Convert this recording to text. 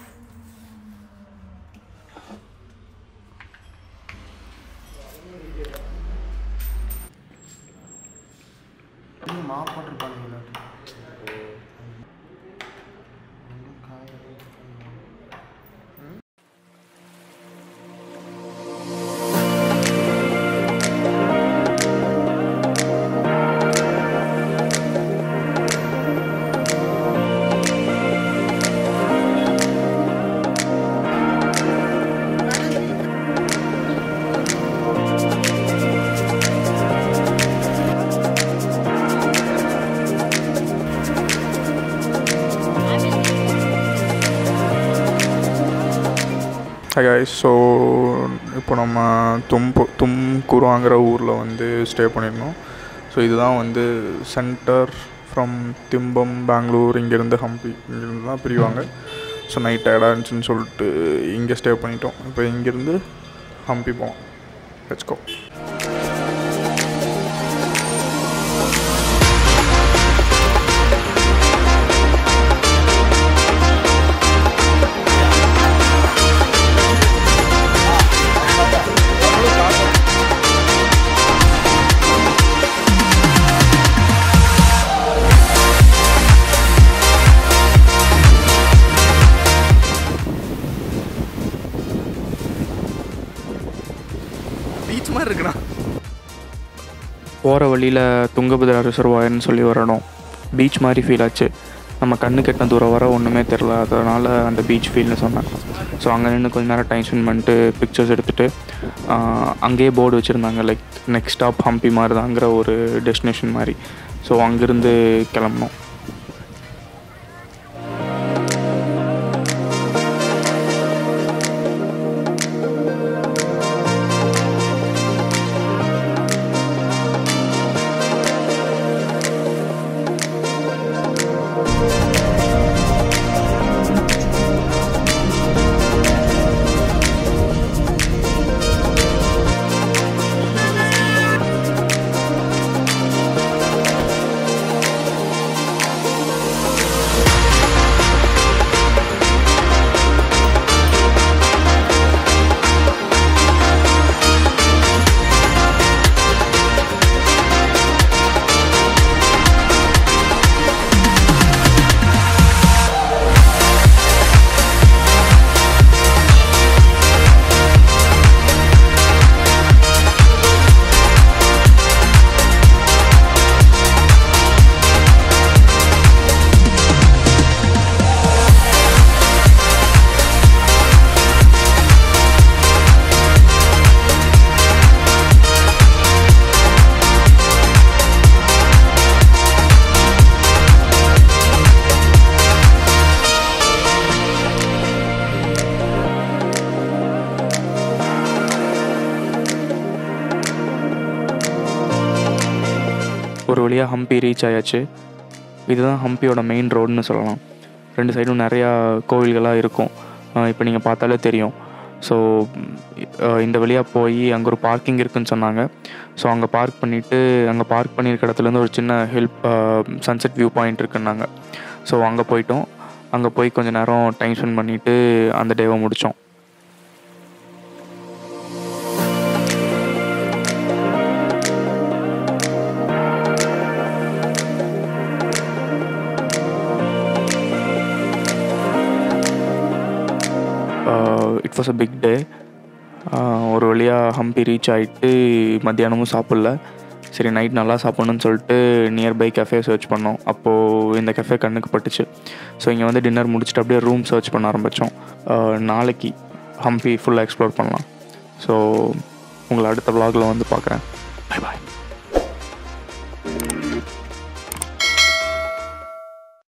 மா போட்டிருப்பானுங்களா hi guys so இப்போ நம்ம தும்பு தும்குருவாங்கிற ஊரில் வந்து ஸ்டே பண்ணியிருந்தோம் ஸோ இதுதான் வந்து சென்டர் ஃப்ரம் திம்பம் பெங்களூர் இங்கேருந்து ஹம்பி இங்கேருந்து தான் பிரிவாங்க ஸோ நைட் டயர்டாக இருந்துச்சுன்னு சொல்லிட்டு இங்கே ஸ்டே பண்ணிட்டோம் இப்போ இங்கேருந்து ஹம்பி போவோம் வச்சுக்கோ பீச் மாதிரி இருக்குண்ணா போகிற வழியில் துங்கபத்ரா ரிசர்வாயர்னு சொல்லி வரணும் பீச் மாதிரி ஃபீல் ஆச்சு நம்ம கண்ணு கெட்டின தூரம் வர ஒன்றுமே தெரில அதனால் அந்த பீச் ஃபீல்னு சொன்னேன் ஸோ அங்கே நின்று கொஞ்ச நேரம் டைம் ஸ்பெண்ட் பண்ணிட்டு பிக்சர்ஸ் எடுத்துகிட்டு அங்கேயே போர்டு வச்சுருந்தாங்க லைக் நெக்ஸ்ட் ஸ்டாப் ஹம்பி மாதிரி தாங்கிற ஒரு டெஸ்டினேஷன் மாதிரி ஸோ அங்கேருந்து கிளம்புனோம் ஒரு வழியாக ஹம்பி ரீச் ஆயாச்சு இதுதான் ஹம்பியோட மெயின் ரோடுன்னு சொல்லலாம் ரெண்டு சைடும் நிறையா கோவில்களாக இருக்கும் இப்போ நீங்கள் பார்த்தாலே தெரியும் ஸோ இந்த வழியாக போய் அங்கே ஒரு பார்க்கிங் இருக்குன்னு சொன்னாங்க ஸோ அங்கே பார்க் பண்ணிவிட்டு அங்கே பார்க் பண்ணியிருக்க இடத்துலேருந்து ஒரு சின்ன ஹெல்ப் சன்செட் வியூ பாயிண்ட் இருக்குன்னாங்க ஸோ அங்கே போயிட்டோம் அங்கே போய் கொஞ்சம் நேரம் டைம் ஸ்பெண்ட் பண்ணிவிட்டு அந்த டேவை முடித்தோம் it was a big day ஒரு வழியாக ஹம்பி ரீச் ஆகிட்டு மத்தியானமும் சாப்பிடல சரி நைட் நல்லா சாப்பிட்ணுன்னு சொல்லிட்டு நியர்பை கஃபே சர்ச் பண்ணோம் அப்போது இந்த கஃபே கண்ணுக்கு பட்டுச்சு ஸோ இங்கே வந்து டின்னர் முடிச்சுட்டு அப்படியே ரூம் சர்ச் பண்ண ஆரம்பித்தோம் நாளைக்கு ஹம்பி ஃபுல்லாக எக்ஸ்ப்ளோர் பண்ணலாம் ஸோ உங்களை அடுத்த vlogல வந்து பார்க்குறேன் பை பாய்